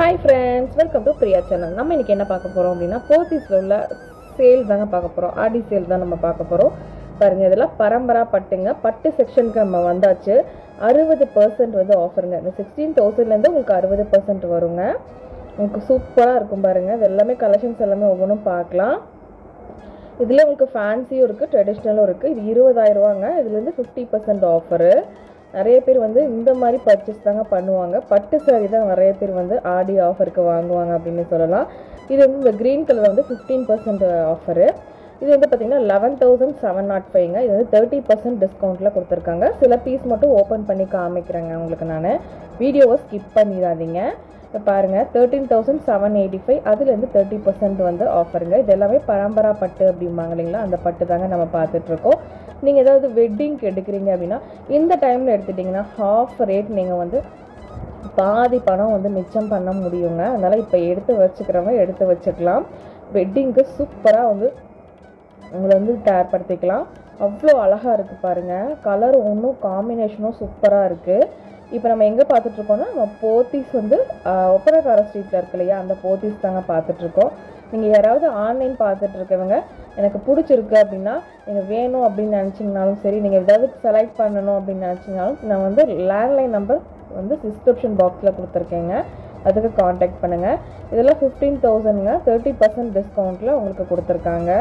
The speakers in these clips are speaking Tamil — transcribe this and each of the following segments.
hi friends welcome to Priya channel நம்ம இன்னைக்கு என்ன பார்க்க போகிறோம் அப்படின்னா போத்தீஸில் உள்ள சேல் தாங்க பார்க்க போகிறோம் ஆடி சேல் தான் நம்ம பார்க்க போகிறோம் பாருங்க இதெல்லாம் பரம்பரா பட்டுங்க பட்டு செக்ஷனுக்கு நம்ம வந்தாச்சு அறுபது பர்சன்ட் வந்து ஆஃபருங்க இந்த சிக்ஸ்டீன் தௌசண்ட்லேருந்து உங்களுக்கு அறுபது பர்சன்ட் வருங்க உங்களுக்கு சூப்பராக இருக்கும் பாருங்க இது எல்லாமே கலெக்ஷன்ஸ் எல்லாமே ஒவ்வொன்றும் பார்க்கலாம் இதில் உங்களுக்கு ஃபேன்சியும் இருக்குது ட்ரெடிஷ்னலும் இருக்குது இது இருபதாயிரம் ரூபாங்க இதுலேருந்து ஃபிஃப்டி பர்சன்ட் ஆஃபரு நிறைய பேர் வந்து இந்த மாதிரி பர்ச்சேஸ் தாங்க பண்ணுவாங்க பட்டு சாரி தான் நிறைய பேர் வந்து ஆடி ஆஃபருக்கு வாங்குவாங்க அப்படின்னு சொல்லலாம் இது வந்து இந்த க்ரீன் கலர் வந்து ஃபிஃப்டீன் பர்சன்ட் ஆஃபரு இது வந்து பார்த்தீங்கன்னா லெவன் தௌசண்ட் செவன் நாட் ஃபைவ்ங்க இது வந்து தேர்ட்டி பர்சன்ட் டிஸ்கவுண்ட்டில் கொடுத்துருக்காங்க சில பீஸ் மட்டும் ஓப்பன் பண்ணி காமிக்கிறேங்க உங்களுக்கு நான் வீடியோவை ஸ்கிப் பண்ணிடாதீங்க இப்போ பாருங்கள் thirteen thousand seven eighty five அதுலேருந்து தேர்ட்டி பர்சன்ட் வந்து ஆஃபருங்க இது எல்லாமே பரம்பரா பட்டு அப்படிம்பாங்க இல்லைங்களா அந்த பட்டு தாங்க நம்ம பார்த்துட்ருக்கோம் நீங்கள் ஏதாவது வெட்டிங்க்கு எடுக்கிறீங்க அப்படின்னா இந்த டைமில் எடுத்துட்டிங்கன்னா ஹாஃப் ரேட் நீங்கள் வந்து பாதி பணம் வந்து மிச்சம் பண்ண முடியுங்க அதனால் இப்போ எடுத்து வச்சுக்கிறவங்க எடுத்து வச்சுக்கலாம் வெட்டிங்க்கு சூப்பராக வந்து உங்களை வந்து தயார்படுத்திக்கலாம் அவ்வளோ அழகாக இருக்குது பாருங்கள் கலர் ஒன்றும் காம்பினேஷனும் சூப்பராக இருக்குது இப்போ நம்ம எங்கே பார்த்துட்ருக்கோம்னா நம்ம போத்தீஸ் வந்து ஒப்பரக்கார ஸ்ட்ரீட்டில் இருக்கு இல்லையா அந்த போத்தீஸ் தாங்க பார்த்துட்ருக்கோம் நீங்கள் யாராவது ஆன்லைன் பார்த்துட்டு இருக்கவங்க எனக்கு பிடிச்சிருக்கு அப்படின்னா நீங்கள் வேணும் அப்படின்னு நினச்சிங்கனாலும் சரி நீங்கள் ஏதாவது செலக்ட் பண்ணணும் அப்படின்னு நினச்சிங்கனாலும் நான் வந்து லேண்ட்லைன் நம்பர் வந்து டிஸ்கிரிப்ஷன் பாக்ஸில் கொடுத்துருக்கேங்க அதுக்கு காண்டாக்ட் பண்ணுங்கள் இதெல்லாம் ஃபிஃப்டீன் தௌசண்ட்ங்க தேர்ட்டி பர்சன்ட் டிஸ்கவுண்ட்டில் உங்களுக்கு கொடுத்துருக்காங்க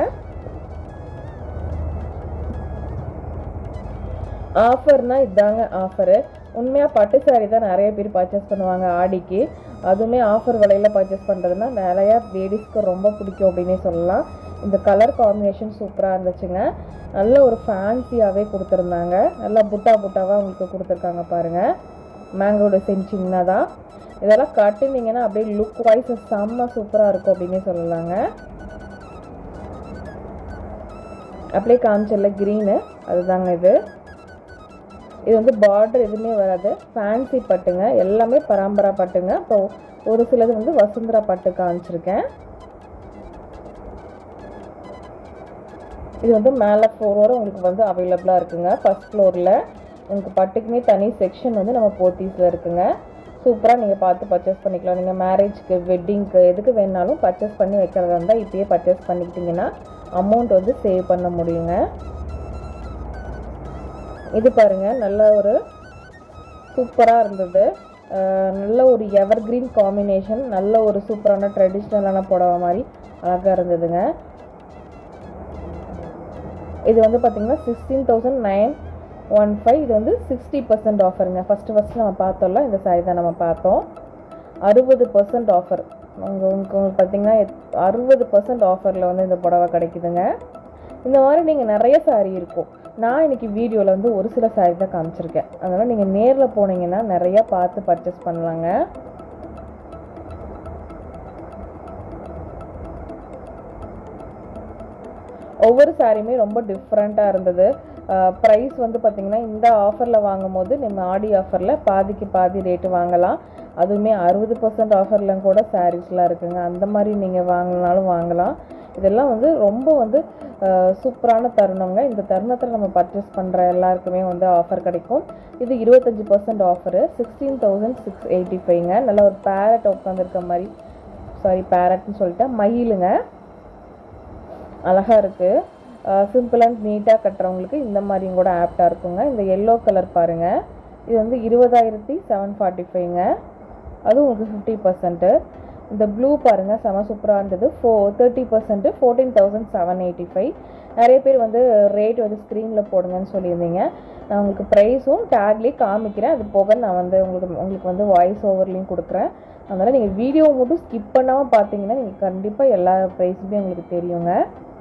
ஆஃபர்னா இதாங்க ஆஃபரு உண்மையாக பட்டு சாரி தான் நிறைய பேர் பர்ச்சேஸ் பண்ணுவாங்க ஆடிக்கு அதுவுமே ஆஃபர் விலையில் பர்ச்சேஸ் பண்ணுறதுனா நிறையா லேடிஸ்க்கு ரொம்ப பிடிக்கும் அப்படின்னே சொல்லலாம் இந்த கலர் காம்பினேஷன் சூப்பராக இருந்துச்சுங்க நல்ல ஒரு ஃபேன்சியாகவே கொடுத்துருந்தாங்க நல்லா புட்டா புட்டாவாக உங்களுக்கு கொடுத்துருக்காங்க பாருங்கள் மேங்கோ டிசைன் சின்னதாக இதெல்லாம் கட்டுனீங்கன்னா அப்படியே லுக் வைஸ் செம்ம சூப்பராக இருக்கும் அப்படின்னே சொல்லலாங்க அப்படியே காமிச்சல க்ரீனு அதுதாங்க இது இது வந்து பார்டர் எதுவுமே வராது ஃபேன்சி பட்டுங்க எல்லாமே பராம்பரா பட்டுங்க இப்போ ஒரு சிலது வந்து வசுந்தரா பட்டு காமிச்சிருக்கேன் இது வந்து மேலே ஃப்ளோரோட உங்களுக்கு வந்து அவைலபிளாக இருக்குங்க ஃபஸ்ட் ஃப்ளோரில் உங்களுக்கு பட்டுக்குமே தனி செக்ஷன் வந்து நம்ம போத்தீஸில் இருக்குங்க சூப்பராக நீங்கள் பார்த்து பர்ச்சேஸ் பண்ணிக்கலாம் நீங்கள் மேரேஜ்க்கு வெட்டிங்க்கு எதுக்கு வேணாலும் பர்ச்சேஸ் பண்ணி வைக்கிறதா இருந்தால் இப்போயே பர்ச்சேஸ் பண்ணிக்கிட்டிங்கன்னா அமௌண்ட் வந்து சேவ் பண்ண முடியுங்க இது பாருங்க நல்ல ஒரு சூப்பராக இருந்தது நல்ல ஒரு எவர் கிரீன் காம்பினேஷன் நல்ல ஒரு சூப்பரான ட்ரெடிஷ்னலான புடவை மாதிரி அழகாக இருந்ததுங்க இது வந்து பார்த்திங்கன்னா sixteen thousand nine one five இது வந்து சிக்ஸ்டி பர்சன்ட் ஆஃபருங்க ஃபஸ்ட்டு ஃபஸ்ட்டு நம்ம பார்த்தோம்ல இந்த சாரி தான் நம்ம பார்த்தோம் அறுபது பர்சன்ட் ஆஃபர் உங்கள் உங்களுக்கு பார்த்தீங்கன்னா அறுபது பர்சன்ட் ஆஃபரில் வந்து இந்த புடவை கிடைக்குதுங்க இந்த மாதிரி நீங்கள் நிறைய சாரீ இருக்கும் நான் இன்னைக்கு வீடியோவில் வந்து ஒரு சில சாரீ தான் காமிச்சிருக்கேன் அதனால் நீங்கள் நேரில் போனீங்கன்னா நிறையா பார்த்து பர்ச்சேஸ் பண்ணலாங்க ஒவ்வொரு சாரியுமே ரொம்ப டிஃப்ரெண்ட்டாக இருந்தது ப்ரைஸ் வந்து பார்த்திங்கன்னா இந்த ஆஃபரில் வாங்கும் போது நம்ம ஆடி ஆஃபரில் பாதிக்கு பாதி ரேட்டு வாங்கலாம் அதுவுமே அறுபது பர்சன்ட் ஆஃபர்லாம் கூட சாரீஸ்லாம் இருக்குங்க அந்த மாதிரி நீங்கள் வாங்கினாலும் வாங்கலாம் இதெல்லாம் வந்து ரொம்ப வந்து சூப்பரான தருணங்க இந்த தருணத்தில் நம்ம பர்ச்சேஸ் பண்ணுற எல்லாருக்குமே வந்து ஆஃபர் கிடைக்கும் இது இருபத்தஞ்சி percent offer sixteen thousand six eighty ஃபைவ்ங்க நல்ல ஒரு பேரட் உட்காந்துருக்க மாதிரி சாரி பேரட்னு சொல்லிட்டேன் மயிலுங்க அழகாக இருக்குது சிம்பிள் அண்ட் நீட்டாக கட்டுறவங்களுக்கு இந்த மாதிரியும் கூட ஆப்டாக இருக்குங்க இந்த எல்லோ கலர் பாருங்கள் இது வந்து இருபதாயிரத்தி செவன் ஃபார்ட்டி ஃபைவ்ங்க அதுவும் உங்களுக்கு ஃபிஃப்டி பர்சன்ட்டு இந்த ப்ளூ பாருங்கள் செம சூப்பராக இருந்தது four thirty percent fourteen thousand seven eighty five நிறைய பேர் வந்து ரேட் வந்து ஸ்க்ரீனில் போடுங்கன்னு சொல்லியிருந்தீங்க நான் உங்களுக்கு ப்ரைஸும் டேக்லேயே காமிக்கிறேன் அது போக நான் வந்து உங்களுக்கு உங்களுக்கு வந்து வாய்ஸ் ஓவர்லேயும் கொடுக்குறேன் அதனால் நீங்கள் வீடியோ மட்டும் ஸ்கிப் பண்ணாமல் பார்த்தீங்கன்னா நீங்கள் கண்டிப்பாக எல்லா ப்ரைஸுமே உங்களுக்கு தெரியுங்க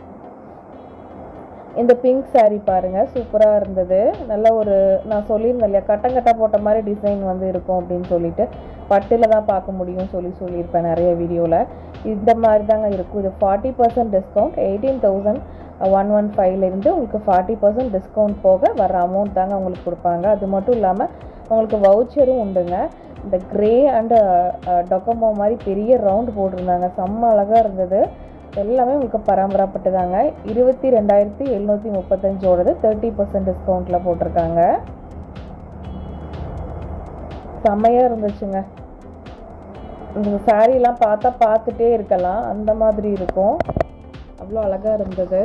இந்த பிங்க் சாரீ பாருங்கள் சூப்பராக இருந்தது நல்ல ஒரு நான் சொல்லியிருந்தேன் இல்லையா கட்டங்கட்டா போட்ட மாதிரி டிசைன் வந்து இருக்கும் அப்படின்னு சொல்லிட்டு பட்டில் தான் பார்க்க முடியும்னு சொல்லி சொல்லியிருப்பேன் நிறைய வீடியோவில் இந்த மாதிரி தாங்க இருக்கும் இது forty percent discount eighteen thousand one one ஃபைவ்லேருந்து உங்களுக்கு ஃபார்ட்டி பர்சன்ட் டிஸ்கவுண்ட் போக வர அமௌண்ட் தாங்க உங்களுக்கு கொடுப்பாங்க அது மட்டும் இல்லாமல் உங்களுக்கு வவுச்சரும் உண்டுங்க இந்த கிரே அண்டு டொக்கமோ மாதிரி பெரிய ரவுண்ட் போட்டிருந்தாங்க செம்ம அழகாக இருந்தது எல்லாமே உங்களுக்கு பராமரப்பட்டு தாங்க இருபத்தி ரெண்டாயிரத்தி எழுநூற்றி முப்பத்தஞ்சோடது தேர்ட்டி பர்சன்ட் டிஸ்கவுண்ட்டில் போட்டிருக்காங்க செம்மையாக இருந்துச்சுங்க இந்த சாரீலாம் பார்த்தா பார்த்துட்டே இருக்கலாம் அந்த மாதிரி இருக்கும் அவ்வளோ அழகாக இருந்தது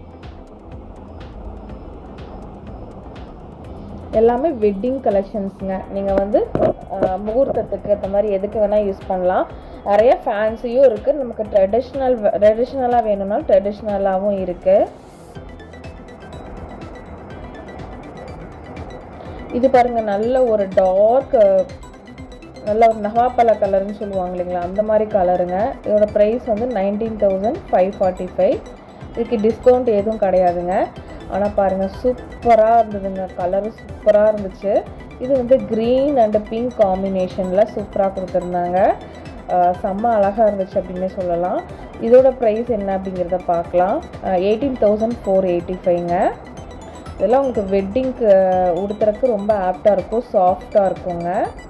எல்லாமே வெட்டிங் கலெக்ஷன்ஸுங்க நீங்கள் வந்து அஹ், முகூர்த்தத்துக்கு அந்த மாதிரி எதுக்கு வேணால் யூஸ் பண்ணலாம் நிறைய ஃபேன்சியும் இருக்குது நமக்கு ட்ரெடிஷ்னல் ட்ரெடிஷ்னலாக வேணும்னாலும் ட்ரெடிஷ்னலாகவும் இருக்குது இது பாருங்க நல்ல ஒரு டார்க் நல்ல ஒரு நவாப்பழ கலர்னு சொல்லுவாங்க இல்லைங்களா அந்த மாதிரி கலருங்க இதோட ப்ரைஸ் வந்து nineteen thousand five forty five இதுக்கு டிஸ்கவுண்ட் எதுவும் கிடையாதுங்க ஆனால் பாருங்கள் சூப்பராக இருந்ததுங்க கலரு சூப்பராக இருந்துச்சு இது வந்து க்ரீன் அண்ட் பிங்க் காம்பினேஷனில் சூப்பராக கொடுத்துருந்தாங்க ஆஹ் செம்ம அழகாக இருந்துச்சு அப்படின்னே சொல்லலாம் இதோட ப்ரைஸ் என்ன அப்படிங்கிறத பார்க்கலாம் எயிட்டீன் தௌசண்ட் ஃபோர் எயிட்டி ஃபைவ்ங்க இதெல்லாம் உங்களுக்கு வெட்டிங்க்கு உடுத்துறதுக்கு ரொம்ப ஆப்டாக இருக்கும் சாஃப்டாக இருக்குங்க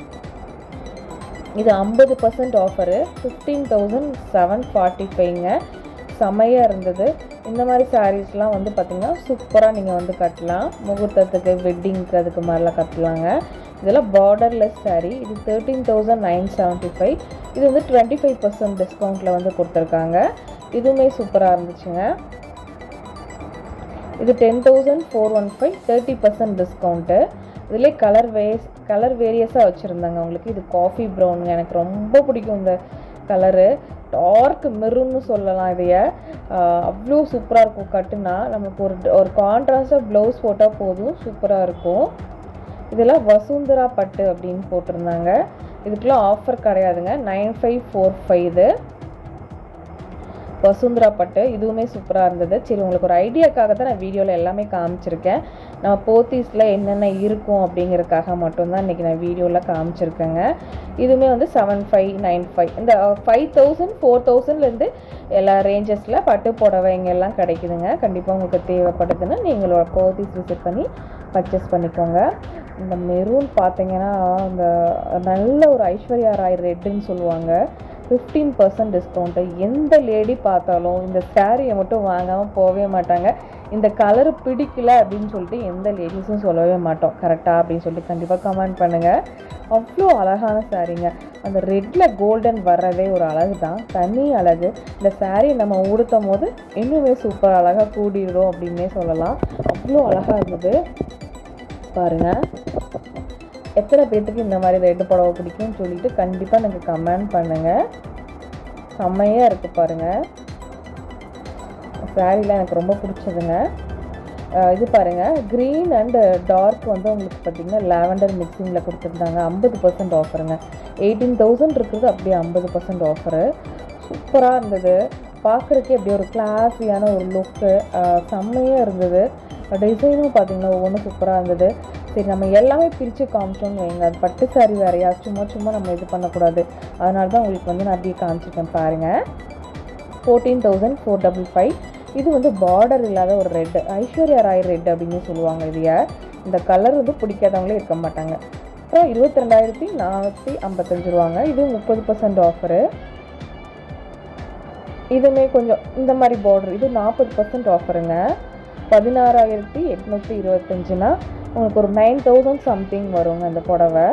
இது ஐம்பது percent offer fifteen thousand seven forty ஃபைவ்ங்க செமையாக இருந்தது இந்த மாதிரி சாரீஸ்லாம் வந்து பார்த்திங்கன்னா சூப்பராக நீங்கள் வந்து கட்டலாம் முகூர்த்தத்துக்கு வெட்டிங்க்கு அதுக்கு மாதிரிலாம் கட்டலாங்க இதெல்லாம் பார்டர்லெஸ் saree இது thirteen thousand nine seventy five இது வந்து டுவெண்ட்டி ஃபைவ் பர்சன்ட் டிஸ்கவுண்ட்டில் வந்து கொடுத்துருக்காங்க இதுவுமே சூப்பராக இருந்துச்சுங்க இது ten thousand four one five thirty percent discount இதிலே கலர் வேஸ் கலர் வேரியஸாக வச்சுருந்தாங்க உங்களுக்கு இது காஃபி ப்ரௌனுங்க எனக்கு ரொம்ப பிடிக்கும் இந்த கலரு டார்க் மெரூன்னு சொல்லலாம் இதைய ஆஹ் அவ்வளோ சூப்பராக இருக்கும் கட்டுனா நமக்கு ஒரு ஒரு கான்ட்ராஸ்டாக ப்ளவுஸ் போட்டால் போதும் சூப்பராக இருக்கும் இதெல்லாம் வசுந்தரா பட்டு அப்படின்னு போட்டிருந்தாங்க இதுக்கெல்லாம் ஆஃபர் கிடையாதுங்க நைன் ஃபைவ் ஃபோர் ஃபைவ் இது வசுந்தரா பட்டு இதுவுமே சூப்பராக இருந்தது சரி உங்களுக்கு ஒரு ஐடியாக்காக தான் நான் வீடியோவில் எல்லாமே காமிச்சிருக்கேன் நம்ம போத்தீஸில் என்னென்ன இருக்கும் அப்படிங்கிறதுக்காக மட்டும்தான் இன்றைக்கி நான் வீடியோவில் காமிச்சிருக்கேங்க இதுவுமே வந்து செவன் ஃபைவ் நைன் ஃபைவ் இந்த ஃபைவ் தௌசண்ட் ஃபோர் தௌசண்ட்லேருந்து எல்லா ரேஞ்சஸில் பட்டு புடவைங்க எல்லாம் கிடைக்குதுங்க கண்டிப்பாக உங்களுக்கு தேவைப்படுதுன்னா நீங்களோட போத்தீஸ் விசிட் பண்ணி பர்ச்சேஸ் பண்ணிக்கோங்க இந்த மெரூன் பார்த்தீங்கன்னா இந்த நல்ல ஒரு ஐஸ்வர்யா ராய் ரெட்டுன்னு சொல்லுவாங்க ஃபிஃப்டீன் பர்சன்ட் டிஸ்கவுண்ட்டு எந்த லேடி பார்த்தாலும் இந்த சாரியை மட்டும் வாங்காமல் போகவே மாட்டாங்க இந்த கலர் பிடிக்கல அப்படின்னு சொல்லிட்டு எந்த லேடிஸும் சொல்லவே மாட்டோம் கரெக்டாக அப்படின்னு சொல்லிட்டு கண்டிப்பாக கமெண்ட் பண்ணுங்கள் அவ்வளோ அழகான சாரீங்க அந்த ரெட்டில் கோல்டன் வர்றதே ஒரு அழகு தான் தனி அழகு இந்த saree நம்ம உடுத்தும் போது இன்னுமே சூப்பர் அழகாக கூடிடும் அப்படின்னே சொல்லலாம் அவ்வளோ அழகாக இருந்தது பாருங்கள் எத்தனை பேர்த்துக்கு இந்த மாதிரி ரெட்டு புடவை பிடிக்கும்னு சொல்லிட்டு கண்டிப்பாக எனக்கு கமெண்ட் பண்ணுங்கள் செம்மையாக இருக்குது பாருங்கள் சாரீலாம் எனக்கு ரொம்ப பிடிச்சதுங்க அஹ் இது பாருங்கள் க்ரீன் அண்ட் டார்க் வந்து உங்களுக்கு பார்த்தீங்கன்னா லாவெண்டர் மிக்சிங்கில் கொடுத்துருந்தாங்க ஐம்பது பர்சன்ட் ஆஃபருங்க எயிட்டீன் தௌசண்ட் இருக்கிறது அப்படியே ஐம்பது பர்சன்ட் ஆஃபரு சூப்பராக இருந்தது பார்க்குறக்கே அப்படியே ஒரு கிளாஸியான ஒரு லுக்கு செம்மையாக இருந்தது டிசைனும் பார்த்தீங்கன்னா ஒவ்வொன்றும் சூப்பராக இருந்தது சரி நம்ம எல்லாமே பிரித்து காமிச்சோம்னு வைங்க அது பட்டு சாரி வேறையா சும்மா சும்மா நம்ம இது பண்ணக்கூடாது அதனால தான் உங்களுக்கு வந்து நான் அப்படியே காமிச்சிருக்கேன் பாருங்கள் fourteen thousand four double five இது வந்து பார்டர் இல்லாத ஒரு ரெட் ஐஸ்வர்யா ராய் ரெட் அப்படின்னு சொல்லுவாங்க இதைய இந்த கலர் வந்து பிடிக்காதவங்களே இருக்க மாட்டாங்க அப்புறம் இருபத்தி ரெண்டாயிரத்தி நானூற்றி ஐம்பத்தஞ்சு ரூபாங்க இது முப்பது பர்சன்ட் ஆஃபரு இதுவுமே கொஞ்சம் இந்த மாதிரி பார்டர் இது நாற்பது பர்சன்ட் ஆஃபருங்க பதினாறாயிரத்தி எட்நூற்றி இருபத்தஞ்சுனா உங்களுக்கு ஒரு நைன் தௌசண்ட் சம்திங் வருங்க இந்த புடவை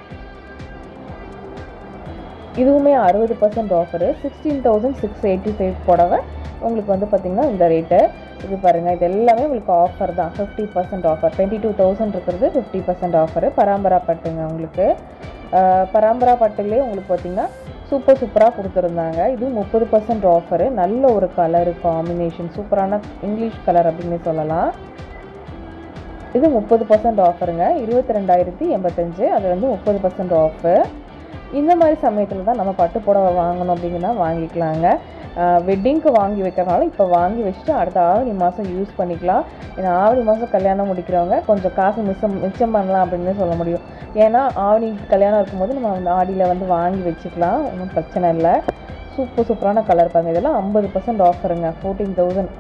இதுவுமே அறுபது percent offer sixteen thousand six eighty five புடவை உங்களுக்கு வந்து பார்த்திங்கன்னா இந்த ரேட்டு இது பாருங்கள் இது எல்லாமே உங்களுக்கு ஆஃபர் தான் fifty percent offer twenty two thousand இருக்கிறது ஃபிஃப்டி பர்சன்ட் ஆஃபரு பராம்பரா பட்டுங்க உங்களுக்கு ஆஹ் பராம்பரா பட்டுலேயே உங்களுக்கு பார்த்திங்கன்னா சூப்பர் சூப்பராக கொடுத்துருந்தாங்க இது முப்பது பர்சன்ட் ஆஃபரு நல்ல ஒரு கலரு காம்பினேஷன் சூப்பரான இங்கிலீஷ் கலர் அப்படின்னு சொல்லலாம் இது முப்பது பர்சன்ட் ஆஃபருங்க இருபத்தி ரெண்டாயிரத்தி எண்பத்தஞ்சு அது வந்து முப்பது பர்சன்ட் ஆஃபு இந்த மாதிரி சமயத்தில் தான் நம்ம பட்டு புடவை வாங்கணும் அப்படிங்கன்னா வாங்கிக்கலாங்க வெட்டிங்க்கு வாங்கி வைக்கிறனால இப்போ வாங்கி வச்சுட்டு அடுத்த ஆவணி மாதம் யூஸ் பண்ணிக்கலாம் ஏன்னா ஆவணி மாதம் கல்யாணம் முடிக்கிறவங்க கொஞ்சம் காசு மிச்சம் மிச்சம் பண்ணலாம் அப்படின்னு சொல்ல முடியும் ஏன்னா ஆவணி கல்யாணம் இருக்கும்போது நம்ம வந்து ஆடியில் வந்து வாங்கி வச்சுக்கலாம் ஒன்றும் பிரச்சனை இல்லை சூப்பர் சூப்பரான கலர் பாருங்க இதெல்லாம் ஐம்பது பர்சன்ட் ஆஃபருங்க ஃபோர்டீன் தௌசண்ட்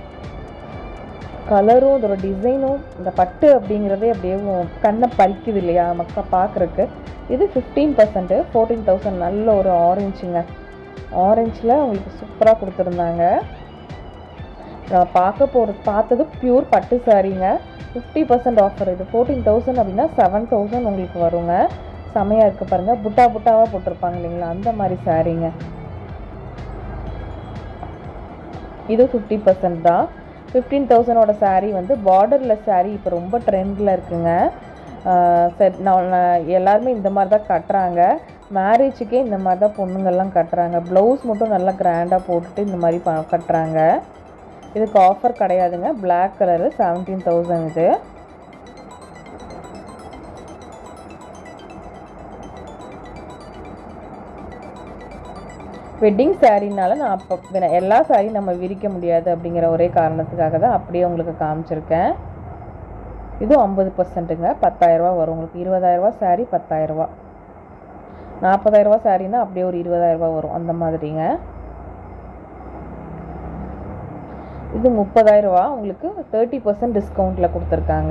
கலரும் அதோட டிசைனும் இந்த பட்டு அப்படிங்கிறதே அப்படியே உன் கண்ணை பறிக்குது இல்லையா மக்கா பார்க்குறக்கு இது ஃபிஃப்டீன் பர்சன்ட்டு ஃபோர்டீன் தௌசண்ட் நல்ல ஒரு ஆரஞ்சுங்க ஆரஞ்சில் உங்களுக்கு சூப்பராக கொடுத்துருந்தாங்க நான் பார்க்க போகிறது பார்த்தது பியூர் பட்டு சாரீங்க ஃபிஃப்டி பர்சன்ட் ஆஃபர் இது ஃபோர்டீன் தௌசண்ட் அப்படின்னா செவன் தௌசண்ட் உங்களுக்கு வருங்க செமையாக இருக்குது பாருங்கள் புட்டா புட்டாவாக போட்டிருப்பாங்க இல்லைங்களா அந்த மாதிரி சாரீங்க இது ஃபிஃப்டி பர்சன்ட் தான் ஃபிஃப்டீன் தௌசண்டோட saree வந்து பார்டரில் saree இப்போ ரொம்ப ட்ரெண்டில் இருக்குங்க ஆஹ் சரி நான் நான் எல்லாருமே இந்த மாதிரி தான் கட்டுறாங்க மேரேஜுக்கே இந்த மாதிரி தான் பொண்ணுங்கள்லாம் கட்டுறாங்க ப்ளவுஸ் மட்டும் நல்லா கிராண்டாக போட்டுட்டு இந்த மாதிரி ப கட்டுறாங்க இதுக்கு ஆஃபர் கிடையாதுங்க Black கலரு செவன்டீன் தௌசண்ட் இது வெட்டிங் சாரீனால நான் அப்போ வி- எல்லா சாரியும் நம்ம விரிக்க முடியாது அப்படிங்கிற ஒரே காரணத்துக்காக தான் அப்படியே உங்களுக்கு காமிச்சிருக்கேன் இதுவும் ஐம்பது பர்சன்ட்டுங்க பத்தாயிரரூபா வரும் உங்களுக்கு இருபதாயிரரூபா சாரீ பத்தாயிரரூபா நாற்பதாயிரரூபா சாரீனா அப்படியே ஒரு இருபதாயிரரூபா வரும் அந்த மாதிரிங்க இது முப்பதாயிரரூபா உங்களுக்கு தேர்ட்டி பர்சன்ட் டிஸ்கவுண்ட்டில் கொடுத்துருக்காங்க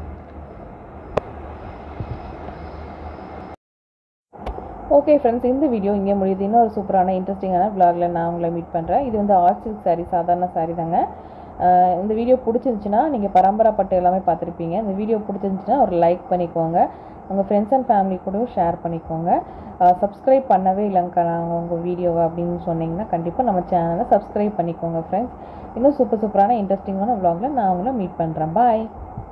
ஓகே ஃப்ரெண்ட்ஸ் இந்த வீடியோ இங்கே முடியுது இன்னொரு சூப்பரான இன்ட்ரெஸ்டிங்கான vlogல நான் உங்களை மீட் பண்ணுறேன் இது வந்து ஆர்ட் சில்க் saree சாதாரண saree தாங்க அஹ் இந்த வீடியோ பிடிச்சிருந்துச்சுன்னா நீங்கள் பரம்பரை பட்டு எல்லாமே பார்த்துருப்பீங்க இந்த வீடியோ பிடிச்சிருந்துச்சுன்னா ஒரு லைக் பண்ணிக்கோங்க உங்கள் ஃப்ரெண்ட்ஸ் அண்ட் ஃபேமிலி கூடவும் ஷேர் பண்ணிக்கோங்க சப்ஸ்கிரைப் பண்ணவே இல்லைங்கக்கா நாங்கள் உங்கள் வீடியோவை அப்படின்னு சொன்னீங்கன்னா கண்டிப்பாக நம்ம சேனலை சப்ஸ்கிரைப் பண்ணிக்கோங்க ஃப்ரெண்ட்ஸ் இன்னும் சூப்பர் சூப்பரான இன்ட்ரெஸ்டிங்கான vlogல நான் உங்களை மீட் பண்ணுறேன் பாய்